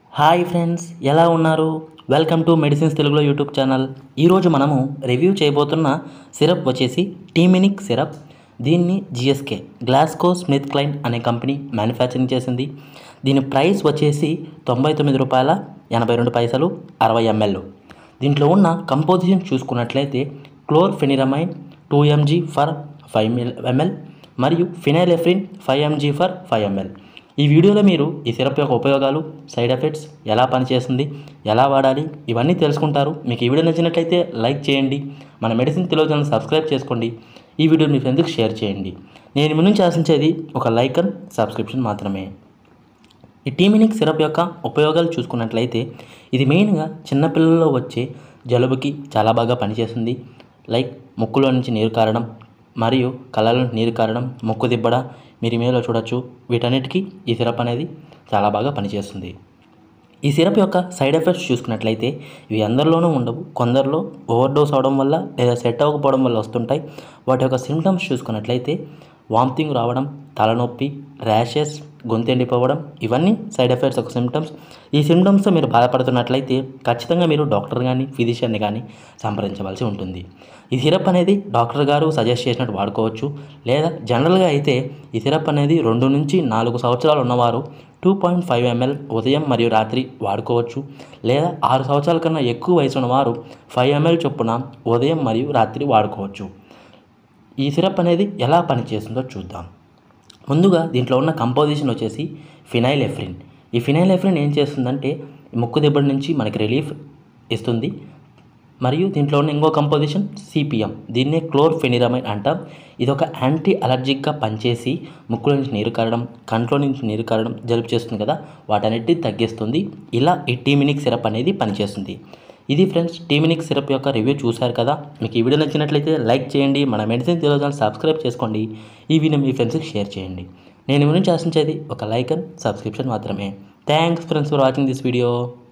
hi friends ఎలా ఉన్నారు welcome to medicines తెలుగులో యూట్యూబ్ ఛానల్ ఈరోజు మనము రివ్యూ చేయబోతున్న సిరప్ వచ్చేసి టీమినిక్ సిరప్ దీన్ని జిఎస్కే గ్లాస్కో స్మిత్ క్లైన్ అనే కంపెనీ మ్యానుఫ్యాక్చరింగ్ చేసింది దీని ప్రైస్ వచ్చేసి తొంభై తొమ్మిది రూపాయల ఎనభై రెండు పైసలు అరవై ఎంఎల్ దీంట్లో ఉన్న కంపోజిషన్ చూసుకున్నట్లయితే chlorpheniramine two mg for five ml మరియు phenylephrine five mg for five ml ఈ వీడియోలో మీరు ఈ సిరప్ యొక్క ఉపయోగాలు సైడ్ ఎఫెక్ట్స్ ఎలా పనిచేస్తుంది ఎలా వాడాలి ఇవన్నీ తెలుసుకుంటారు మీకు ఈ వీడియో నచ్చినట్లయితే లైక్ చేయండి మన మెడిసిన్ తెలుగు ఛానల్ సబ్స్క్రైబ్ చేసుకోండి ఈ వీడియో మీ ఫ్రెండ్స్కి షేర్ చేయండి నేను మీ నుంచి ఆశించేది ఒక లైక్ అండ్ సబ్స్క్రిప్షన్ మాత్రమే ఈ టీమినిక్ సిరప్ యొక్క ఉపయోగాలు చూసుకున్నట్లయితే ఇది మెయిన్గా చిన్నపిల్లల్లో వచ్చే జలుబుకి చాలా బాగా పనిచేస్తుంది లైక్ ముక్కులో నుంచి నీరు కారడం మరియు కళ్ళలో నుంచి నీరు కారడం ముక్కు దిబ్బడ మీరు ఇమేలో చూడొచ్చు వీటన్నిటికీ ఈ సిరప్ అనేది చాలా బాగా పనిచేస్తుంది ఈ సిరప్ యొక్క సైడ్ ఎఫెక్ట్స్ చూసుకున్నట్లయితే ఇవి అందరిలోనూ ఉండవు కొందరిలో ఓవర్ డోస్ అవడం వల్ల లేదా సెట్ అవ్వకపోవడం వల్ల వస్తుంటాయి వాటి యొక్క సిమ్టమ్స్ చూసుకున్నట్లయితే వామిటింగ్ రావడం తలనొప్పి ర్యాషెస్ గొంతు ఎండిపోవడం ఇవన్నీ సైడ్ ఎఫెక్ట్స్ ఒక సిమ్టమ్స్ ఈ సిమ్టమ్స్తో మీరు బాధపడుతున్నట్లయితే ఖచ్చితంగా మీరు డాక్టర్ కానీ ఫిజిషియన్ని కానీ సంప్రదించవలసి ఉంటుంది ఈ సిరప్ అనేది డాక్టర్ గారు సజెస్ట్ చేసినట్టు వాడుకోవచ్చు లేదా జనరల్గా అయితే ఈ సిరప్ అనేది రెండు నుంచి నాలుగు సంవత్సరాలు ఉన్నవారు టూ పాయింట్ ఫైవ్ ఎంఎల్ ఉదయం మరియు రాత్రి వాడుకోవచ్చు లేదా ఆరు సంవత్సరాల కన్నా ఎక్కువ వయసు ఉన్నవారు ఫైవ్ ఎంఎల్ చొప్పున ఉదయం మరియు రాత్రి వాడుకోవచ్చు ఈ సిరప్ అనేది ఎలా పనిచేస్తుందో చూద్దాం ముందుగా దీంట్లో ఉన్న కంపోజిషన్ వచ్చేసి ఫినైల్ ఎఫ్రిన్ ఈ ఫినైల్ ఎఫ్రిన్ ఏం చేస్తుందంటే ముక్కు దెబ్బడి నుంచి మనకి రిలీఫ్ ఇస్తుంది మరియు దీంట్లో ఉన్న ఇంకో కంపోజిషన్ సిపిఎం దీన్నే క్లోర్ఫెనిరమైన్ అంటాం ఇది ఒక యాంటీ అలర్జిక్గా పనిచేసి ముక్కులో నుంచి నీరు కారడం కంట్లో నుంచి నీరు కారడం జలుబు చేస్తుంది కదా వాటన్నిటిని తగ్గిస్తుంది ఇలా ఈ టీమినిక్ సిరప్ అనేది పనిచేస్తుంది ఇది ఫ్రెండ్స్ టీమినిక్ సిరప్ యొక్క రివ్యూ చూశారు కదా మీకు ఈ వీడియో నచ్చినట్లయితే లైక్ చేయండి మన మెడిసిన్ తెలుగు సబ్స్క్రైబ్ చేసుకోండి ఈ వీడియో మీ ఫ్రెండ్స్కి షేర్ చేయండి నేను మీ నుంచి ఆశించేది ఒక లైక్ అండ్ సబ్స్క్రిప్షన్ మాత్రమే thanks friends for watching this video